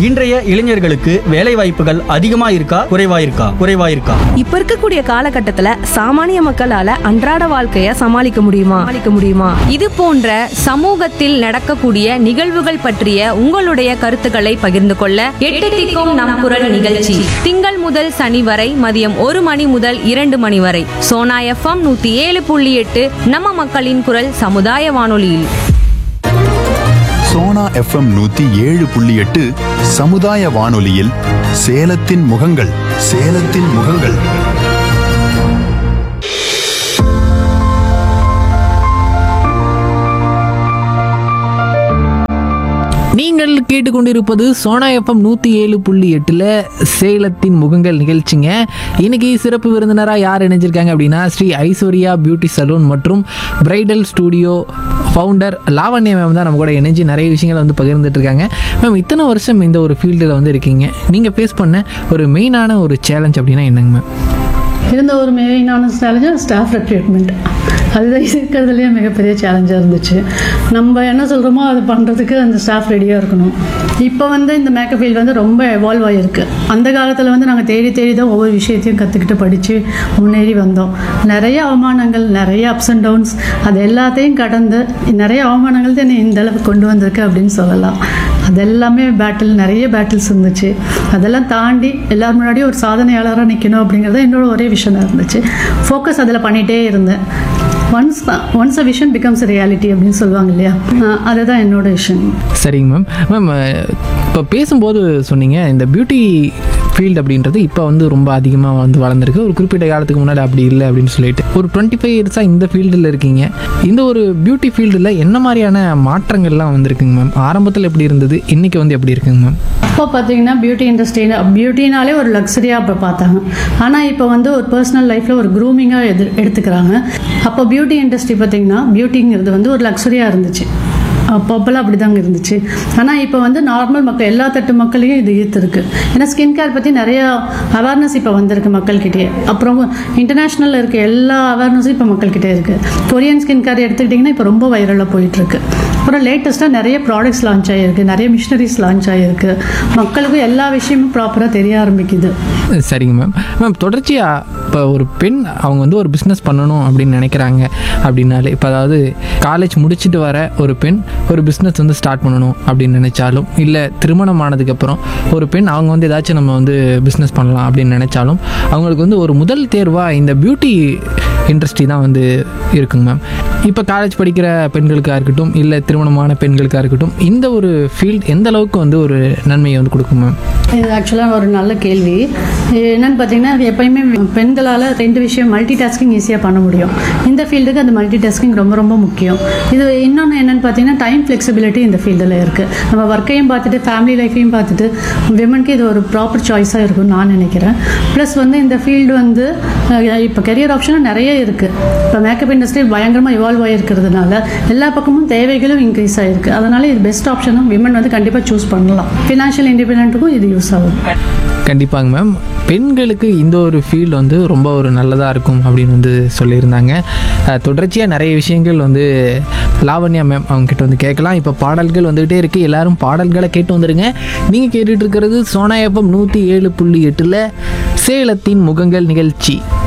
இன்றைய இளைஞர்களுக்கு வேலை வாய்ப்புகள் அதிகமா இருக்கா குறைவா இருக்கா குறைவா இருக்கா இப்ப இருக்கக்கூடிய காலகட்டத்துல சாமானிய மக்களால அன்றாட வாழ்க்கைய சமாளிக்க முடியுமா சமாளிக்க முடியுமா இது போன்ற சமூகத்தில் நடக்கக்கூடிய நிகழ்வுகள் பற்றிய உங்களுடைய கருத்துக்களை பகிர்ந்து கொள்ள எட்டு திக்கும் நம் குரல் நிகழ்ச்சி திங்கள் முதல் சனி வரை மதியம் ஒரு மணி முதல் இரண்டு மணி வரை சோனா எஃப்எம் நூத்தி ஏழு புள்ளி எட்டு நம்ம மக்களின் குரல் சமுதாய வானொலியில் சோனா எஃப்எம் நூத்தி ஏழு புள்ளி எட்டு சமுதாய வானொலியில் சேலத்தின் முகங்கள் சேலத்தின் முகங்கள் நீங்கள் கேட்டுக்கொண்டிருப்பது சோனா எஃப்எம் நூற்றி ஏழு புள்ளி எட்டில் சேலத்தின் முகங்கள் நிகழ்ச்சிங்க இன்னைக்கு சிறப்பு விருந்தினராக யார் இணைஞ்சிருக்காங்க அப்படின்னா ஸ்ரீ ஐஸ்வர்யா பியூட்டி சலூன் மற்றும் bridal studio founder Lavanya ma'am தான் நம்ம கூட இணைஞ்சு நிறைய விஷயங்களை வந்து பகிர்ந்துட்டு இருக்காங்க மேம் இத்தனை வருஷம் இந்த ஒரு ஃபீல்டில் வந்து இருக்கீங்க நீங்கள் ஃபேஸ் பண்ண ஒரு மெயினான ஒரு சேலஞ்ச் அப்படின்னா என்னங்க மேம் இருந்த ஒரு மெயினான சேலஞ்சு ஸ்டாஃப் ரெக்ரூட்மெண்ட் அதுதான் இருக்கிறதுலேயே மிகப்பெரிய சேலஞ்சாக இருந்துச்சு நம்ம என்ன சொல்கிறோமோ அது பண்ணுறதுக்கு அந்த ஸ்டாஃப் ரெடியாக இருக்கணும் இப்போ வந்து இந்த மேக்கப் ஃபீல்டு வந்து ரொம்ப எவால்வ் ஆகிருக்கு அந்த காலத்தில் வந்து நாங்கள் தேடி தேடி தான் ஒவ்வொரு விஷயத்தையும் கற்றுக்கிட்டு படித்து முன்னேறி வந்தோம் நிறைய அவமானங்கள் நிறைய அப்ஸ் அண்ட் டவுன்ஸ் அது எல்லாத்தையும் கடந்து நிறைய அவமானங்கள் தான் என்னை இந்த அளவுக்கு கொண்டு வந்திருக்கு அப்படின்னு சொல்லலாம் அது எல்லாமே பேட்டில் நிறைய பேட்டில்ஸ் இருந்துச்சு அதெல்லாம் தாண்டி எல்லாரும் முன்னாடியும் ஒரு சாதனையாளராக நிற்கணும் அப்படிங்கிறது என்னோட ஒரே விஷயம் இருந்துச்சு ஃபோக்கஸ் அதில் பண்ணிகிட்டே இருந்தேன் once once a vision becomes reality அப்படின்னு சொல்லுவாங்க இல்லையா அஹ் அதுதான் என்னோட விஷன் சரிங்க மேம் மேம் இப்போ பேசும்போது சொன்னீங்க இந்த பியூட்டி ஃபீல்டு அப்படின்றது இப்போ வந்து ரொம்ப அதிகமாக வந்து வளர்ந்துருக்கு ஒரு குறிப்பிட்ட காலத்துக்கு முன்னாடி அப்படி இல்லை அப்படின்னு சொல்லிட்டு ஒரு டுவெண்ட்டி ஃபைவ் இயர்ஸாக இந்த ஃபீல்டில் இருக்கீங்க இந்த ஒரு பியூட்டி ஃபீல்டில் என்ன மாதிரியான மாற்றங்கள்லாம் வந்திருக்குங்க மேம் ஆரம்பத்தில் எப்படி இருந்தது இன்றைக்கி வந்து எப்படி இருக்குங்க மேம் அப்போ பார்த்தீங்கன்னா பியூட்டி இண்டஸ்ட்ரினா பியூட்டினாலே ஒரு லக்ஸரியாக அப்போ பார்த்தாங்க ஆனால் இப்போ வந்து ஒரு பர்சனல் லைஃப்பில் ஒரு க்ரூமிங்காக எது எடுத்துக்கிறாங்க அப்போ பியூட்டி இண்டஸ்ட்ரி பார்த்தீங்கன்னா பியூட்டிங்கிறது வந்து ஒரு லக்ஸரியாக இருந்துச்சு அப்போப்பெல்லாம் அப்படி தாங்க இருந்துச்சு ஆனால் இப்போ வந்து நார்மல் மக்கள் எல்லா தட்டு மக்களையும் இது ஈர்த்திருக்கு ஏன்னா ஸ்கின் கேர் பற்றி நிறைய அவேர்னஸ் இப்போ வந்திருக்கு மக்கள்கிட்டயே அப்புறம் இன்டர்நேஷ்னலில் இருக்க எல்லா அவேர்னஸும் இப்போ மக்கள்கிட்ட இருக்குது கொரியன் ஸ்கின் கேர் எடுத்துக்கிட்டிங்கன்னா இப்போ ரொம்ப வைரலாக போயிட்டுருக்கு அப்புறம் லேட்டஸ்ட்டாக நிறைய ப்ராடக்ட்ஸ் லான்ச் ஆகிருக்கு நிறைய மிஷினரிஸ் லான்ச் ஆகிருக்கு மக்களுக்கு எல்லா விஷயமும் ப்ராப்பராக தெரிய ஆரம்பிக்குது சரிங்க மேம் மேம் தொடர்ச்சியாக இப்போ ஒரு பெண் அவங்க வந்து ஒரு பிஸ்னஸ் பண்ணணும் அப்படின்னு நினைக்கிறாங்க அப்படின்னாலே இப்போ அதாவது காலேஜ் முடிச்சுட்டு வர ஒரு பெண் ஒரு பிஸ்னஸ் வந்து ஸ்டார்ட் பண்ணணும் அப்படின்னு நினைச்சாலும் இல்லை திருமணம் ஆனதுக்கப்புறம் ஒரு பெண் அவங்க வந்து ஏதாச்சும் நம்ம வந்து பிஸ்னஸ் பண்ணலாம் அப்படின்னு நினைச்சாலும் அவங்களுக்கு வந்து ஒரு முதல் தேர்வாக இந்த பியூட்டி இண்டஸ்ட்ரி தான் வந்து இருக்குங்க மேம் இப்போ காலேஜ் படிக்கிற பெண்களுக்காக இருக்கட்டும் இல்லை திருமணமான பெண்களுக்காக இருக்கட்டும் இந்த ஒரு ஃபீல்ட் எந்த அளவுக்கு வந்து ஒரு நன்மையை வந்து கொடுக்கும் மேம் இது ஆக்சுவலாக ஒரு நல்ல கேள்வி என்னன்னு பார்த்தீங்கன்னா எப்பயுமே பெண்களால் ரெண்டு விஷயம் மல்டி டாஸ்கிங் ஈஸியாக பண்ண முடியும் இந்த ஃபீல்டுக்கு அந்த மல்டி டாஸ்கிங் ரொம்ப ரொம்ப முக்கியம் இது இன்னொன்று என்னன்னு பார்த்தீங்கன்னா டைம் ஃப்ளெக்சிபிலிட்டி இந்த ஃபீல்டில் இருக்குது நம்ம ஒர்க்கையும் பார்த்துட்டு ஃபேமிலி லைஃப்பையும் பார்த்துட்டு விமனுக்கு இது ஒரு ப்ராப்பர் சாய்ஸாக இருக்கும்னு நான் நினைக்கிறேன் ப்ளஸ் வந்து இந்த ஃபீல்டு வந்து இப்போ கெரியர் ஆப்ஷனும் நிறைய இருக்குது இப்போ மேக்கப் இண்டஸ்ட்ரி பயங்கரமாக இவால்வ் ஆகிருக்கிறதுனால எல்லா பக்கமும் தேவைகளும் இன்க்ரீஸ் ஆகிருக்கு அதனால இது பெஸ்ட் ஆப்ஷனும் விமன் வந்து கண்டிப்பாக சூஸ் பண்ணலாம் ஃபினான்ஷியல் இண்டிபெண்ட்டுக்கும் இது யூஸ் ஆகும் கண்டிப்பாங்க மேம் பெண்களுக்கு இந்த ஒரு ஃபீல்டு வந்து ரொம்ப ஒரு நல்லதாக இருக்கும் அப்படின்னு வந்து சொல்லியிருந்தாங்க அஹ், தொடர்ச்சியாக நிறைய விஷயங்கள் வந்து லாவண்யா மேம் அவங்க கிட்ட வந்து கேட்கலாம் இப்போ பாடல்கள் வந்துகிட்டே இருக்குது எல்லாரும் பாடல்களை கேட்டு வந்துடுங்க நீங்கள் கேட்டுட்டு இருக்கிறது சோனா எஃப்எம் நூற்றி ஏழு புள்ளி எட்டில் சேலத்தின் முகங்கள் நிகழ்ச்சி